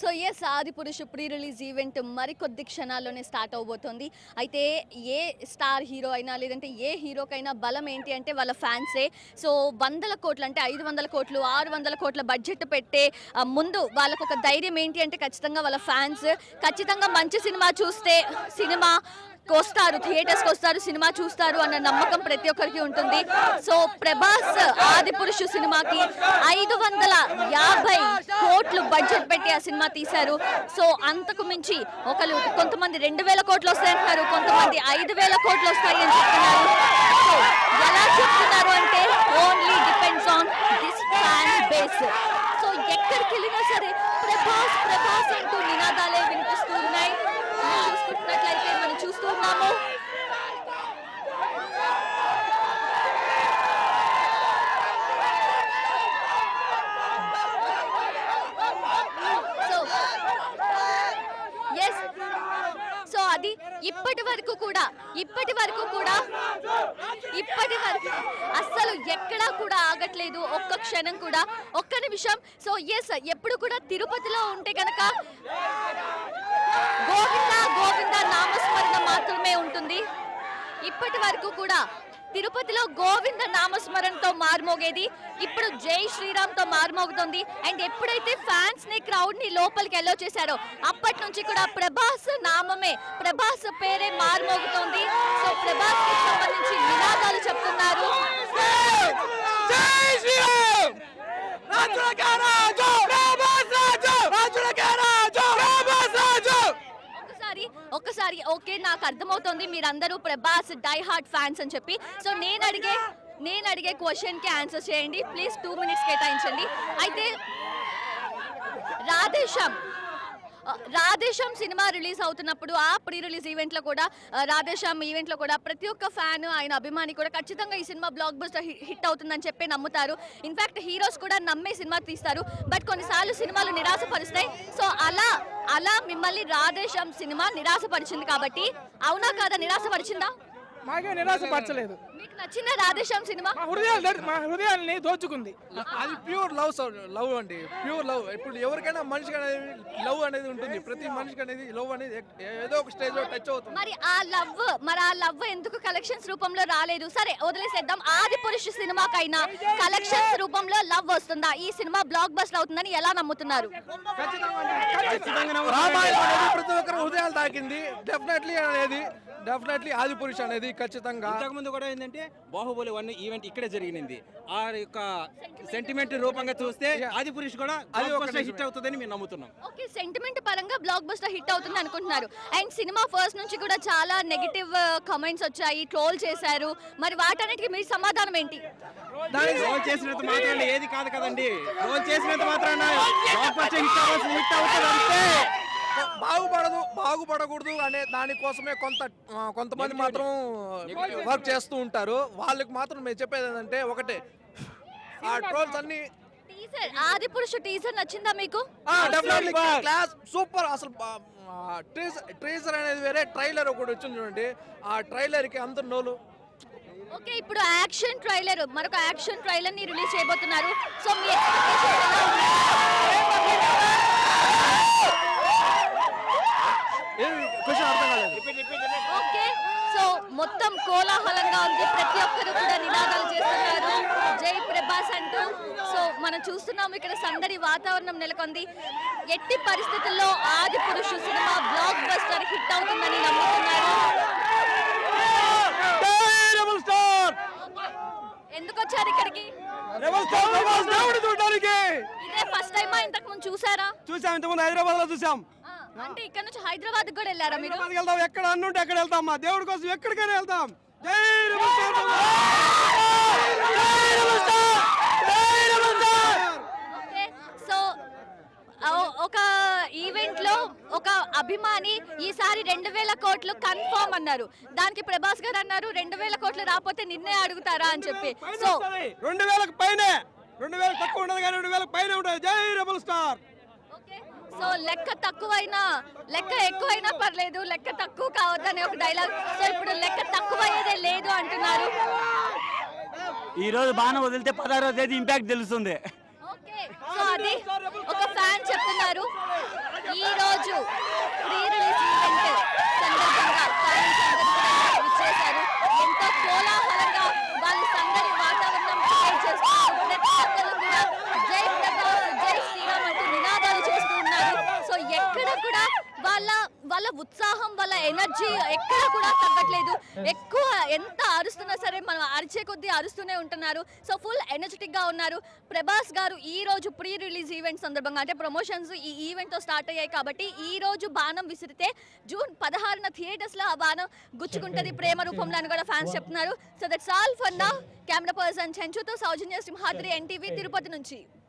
So yes ఆది పురుషు pre release event మరికొద్ది క్షణాల్లోనే start అవబోతోంది అయితే ఏ స్టార్ హీరో అయినా లేదంటే ఏ హీరోకైనా బలం ఏంటి అంటే వాళ్ళ ఫ్యాన్సే సో వందల కోట్లు అంటే ఐదు వందల కోట్లు ఆరు వందల కోట్ల బడ్జెట్ పెట్టే ఆ, ముందు వాళ్ళకు ఒక ధైర్యం ఏంటి అంటే ఖచ్చితంగా వాళ్ళ ఫ్యాన్స్ ఖచ్చితంగా మంచి సినిమా చూస్తే సినిమా వస్తారు థియేటర్స్కి వస్తారు సినిమా చూస్తారు అన్న నమ్మకం ప్రతి ఒక్కరికి ఉంటుంది సో ప్రభాస్ ఆది పురుషు సినిమాకి ఐదు వందల యాభై కోట్లు బడ్జెట్ పెట్టి ఆ సినిమా తీశారు సో అంతకు మించి ఒకరు కొంతమంది రెండు వేల కోట్లు వస్తాయంటున్నారు కొంతమంది ఐదు వేల కోట్లు వస్తాయి అని చెప్తున్నారు సో ఎలా చెప్తున్నారు అంటే only depends on this fan base so ఎక్కడికి వెళ్ళినా సరే ప్రభాస్ ప్రభాస్ అంటూ నినాదాలే వినిపిస్తూ ఉన్నాయి మనం చూసుకుంటున్నట్లయితే మనం చూస్తూ ఉన్నాము సో ఎస్ సో అది ఇప్పటి వరకు కూడా ఇప్పటి వరకు కూడా ఇప్పటి వరకు అస్సలు ఎక్కడా కూడా ఆగట్లేదు ఒక్క క్షణం కూడా ఒక్క నిమిషం సో ఎస్ ఎప్పుడు కూడా తిరుపతిలో ఉంటే కనుక గోవింద గోవింద నామస్మరణ మాత్రమే ఉంటుంది ఇప్పటి వరకు కూడా తిరుపతిలో గోవింద నామస్మరణతో మారుమోగేది ఇప్పుడు జై శ్రీరామ్ తో మారుమోగుతుంది అండ్ ఎప్పుడైతే ఫ్యాన్స్ ని క్రౌడ్ ని లోపలికి ఎల్లో చేశారో అప్పటి నుంచి కూడా ప్రభాస్ నామమే ప్రభాస్ పేరే మారుమోగుతోంది సో ప్రభాస్ కి సంబంధించి నినాదాలు చెప్తున్నారు జై శ్రీరామ్ రాజులకే రాజు ప్రభాస్ రాజు రాజులకే రాజు ప్రభాస్ రాజు ఒక్కసారి ఒక్కసారి ఓకే నాకు అర్థమవుతోంది మీరందరూ ప్రభాస్ డై హార్ట్ ఫ్యాన్స్ అని చెప్పి సో నేను అడిగే నేను అడిగే క్వశ్చన్ కి ఆన్సర్ చేయండి ప్లీజ్ టూ మినిట్స్ కేటాయించండి అయితే రాధేశ్యామ్ ఆ, రాధేశ్యామ్ సినిమా రిలీజ్ అవుతున్నప్పుడు ఆ ప్రీ రిలీజ్ ఈవెంట్లో కూడా ఆ, రాధేశ్యామ్ ఈవెంట్లో కూడా ప్రతి ఒక్క ఫ్యాన్ ఆయన అభిమాని కూడా ఖచ్చితంగా ఈ సినిమా బ్లాక్ బస్టర్ హిట్ అవుతుందని చెప్పి నమ్ముతారు ఇన్ఫాక్ట్ హీరోస్ కూడా నమ్మే సినిమా తీస్తారు బట్ కొన్నిసార్లు సినిమాలు నిరాశపరుస్తాయి సో అలా అలా మిమ్మల్ని రాధేశ్యామ్ సినిమా నిరాశపరిచింది కాబట్టి అవునా కాదా నిరాశపరిచిందా మాకే నిరాశపరచలేదు మీకు నచ్చిన రాధేశ్యామ్ సినిమా మా హృదయాలు దర్- మా హృదయాల్ని దోచుకుంది అది ప్యూర్ లవ్ లవ్ అండి ప్యూర్ లవ్ ఇప్పుడు ఎవరికైనా మనిషికి అనేది లవ్ అనేది ఉంటుంది ప్రతి మనిషికి అనేది లవ్ అనేది ఎక్- ఏదో ఒక స్టేజ్ లో టచ్ అవుతుంది మరి ఆ లవ్ మరి ఆ లవ్ ఎందుకు కలెక్షన్స్ రూపంలో రాలేదు సరే వదిలేసేద్దాం ఆది పురుష సినిమాకైనా కలెక్షన్స్ రూపంలో లవ్ వస్తుందా ఈ సినిమా బ్లాక్ బస్టర్ అవుతుందని ఎలా నమ్ముతున్నారు రామాయణం అనేది ప్రతి ఒక్కరి హృదయాలు తాకింది డెఫినెట్లీ అనేది డెఫినెట్లీ ఆది పురుష్ అనేది ఖచ్చితంగా ఇంతకుముందు కూడా ఏంటంటే బాహుబలి వన్ ఈవెంట్ ఇక్కడే జరిగింది ఆ యొక్క సెంటిమెంట్ రూపంగా చూస్తే ఆది పురుష్ కూడా అది ఒక అది హిట్ అవుతుందని మేము నమ్ముతున్నాం ఓకే సెంటిమెంట్ పరంగా బ్లాక్ బస్టర్ హిట్ అవుతుంది అనుకుంటున్నారు అండ్ సినిమా ఫస్ట్ నుంచి కూడా చాలా నెగిటివ్ కమెంట్స్ వచ్చాయి ట్రోల్ చేశారు మరి వాటన్నిటికీ మీ సమాధానం ఏంటి దానికి రోల్ చేసినంత మాత్రాన ఏది కాదు కదండి రోల్ చేసినంత మాత్రాన బ్లాక్ బస్టర్ హిట్ అవ్వాల్సి హిట్ అవుతుంది అంతే బాగుపడదు బాగుపడకూడదు అనే దానికోసమే కొంత ఆ, కొంతమంది మాత్రం వర్క్ చేస్తూ ఉంటారు వాళ్ళకి మాత్రం మేము చెప్పేది ఏంటంటే ఒకటే ఆ ట్రోల్స్ అన్ని టీజర్ ఆది పురుషు టీజర్ నచ్చిందా మీకు డెఫినెట్లీ క్లాస్ సూపర్ అసలు ట్రీజర్ అనేది వేరే ట్రైలర్ ఒకటి వచ్చింది చూడండి ఆ ట్రైలర్ కి అందరు నోలు ఓకే ఇప్పుడు యాక్షన్ ట్రైలర్ మరొక యాక్షన్ ట్రైలర్ ని రిలీజ్ చేయబోతున్నారు సో మీ expectations ఎలా ఉన్నాయి? ఏమి క్వశ్చన్ అర్థం కాలేదు ఓకే సో మొత్తం కోలాహలంగా ఉంది ప్రతి ఒక్కరు కూడా నినాదాలు చేస్తున్నారు జై ప్రభాస్ అంటూ సో మనం చూస్తున్నాం ఇక్కడ సందడి వాతావరణం నెలకొంది ఎట్టి పరిస్థితుల్లో Adipurush cinema blockbuster hit అవుతుందని నమ్ముతున్నారు రెబల్ స్టార్ ఎందుకు వచ్చారు ఇక్కడికి రెబల్ స్టార్ ప్రభాస్ దేవుడు చూడడానికి ఇదే ఫస్ట్ టైమా ఇంతకు ముందు చూసారా చూసాం ఇంతకుముందు హైదరాబాద్ లో చూసాం ఆ, అంటే ఇక్కడ నుంచి హైదరాబాద్ కూడా వెళ్ళారా మీరు హైదరాబాద్కి వెళ్తాం ఎక్కడ అన్నుంటే అక్కడ వెళ్తాం మా దేవుడి కోసం ఎక్కడికైనా వెళ్తాం జై రెబల్ స్టార్ జై రెబల్ స్టార్ జై రెబల్ స్టార్ ఓకే సో ఆ- ఒక ఈవెంట్ లో ఒక అభిమాని ఈసారి రెండు వేల కోట్లు కన్ఫర్మ్ అన్నారు దానికి ప్రభాస్ గారు అన్నారు రెండు వేల కోట్లు రాకపోతే నిన్నే అడుగుతారా అని చెప్పి సో రెండు వేలకు పైనే రెండు వేలకు తక్కువ ఉండదు కానీ రెండు వేలకు పైన ఉంటుంది జై రెబల్ స్టార్ ఓకే సో లెక్క తక్కువైనా లెక్క ఎక్కువైనా పర్లేదు లెక్క తక్కువ కావద్దని ఒక డైలాగ్ సో ఇప్పుడు లెక్క తక్కువ అయ్యేదే లేదు అంటున్నారు ఈ రోజు బాణం వదిలితే పదహారో తేదీ ఇంపాక్ట్ తెలుస్తుంది ఓకే సో అది ఒక ఫ్యాన్ చెప్తున్నారు రోజు ప్రీ రిలీజ్ ఈవెంట్ సందర్భంగా ఫ్యాన్స్ అందరూ కూడా విచ్చేశారు ఎంతో కోలాహలంగా వాళ్ళు సందడి వాతావరణం క్రియేట్ చేస్తున్నారు ప్రతి ఒక్కరు కూడా జై ప్రభాస్ జై శ్రీరామ్ అంటూ నినాదాలు చేస్తూ ఉన్నారు సో ఎక్కడ కూడా వాళ్ళ వాళ్ళ ఉత్సాహం వాళ్ళ ఎనర్జీ ఎక్కడ కూడా తగ్గట్లేదు ఎక్కువ ఎంత అరుస్తున్నా సరే మనం అరిచే కొద్దీ అరుస్తూనే ఉంటున్నారు సో ఫుల్ ఎనర్జెటిక్ గా ఉన్నారు ప్రభాస్ గారు ఈ రోజు ప్రీ రిలీజ్ ఈవెంట్ సందర్భంగా అంటే ప్రమోషన్స్ ఈ ఈవెంట్ తో స్టార్ట్ అయ్యాయి కాబట్టి ఈ రోజు బాణం విసిరితే జూన్ పదహారున థియేటర్స్ లో ఆ బాణం గుచ్చుకుంటది ప్రేమ రూపంలో అని కూడా ఫ్యాన్స్ చెప్తున్నారు సో దట్స్ ఆల్ ఫర్ నా కెమెరా పర్సన్ చెంచుతో సౌజన్య సింహాద్రి ఎన్టీవీ తిరుపతి నుంచి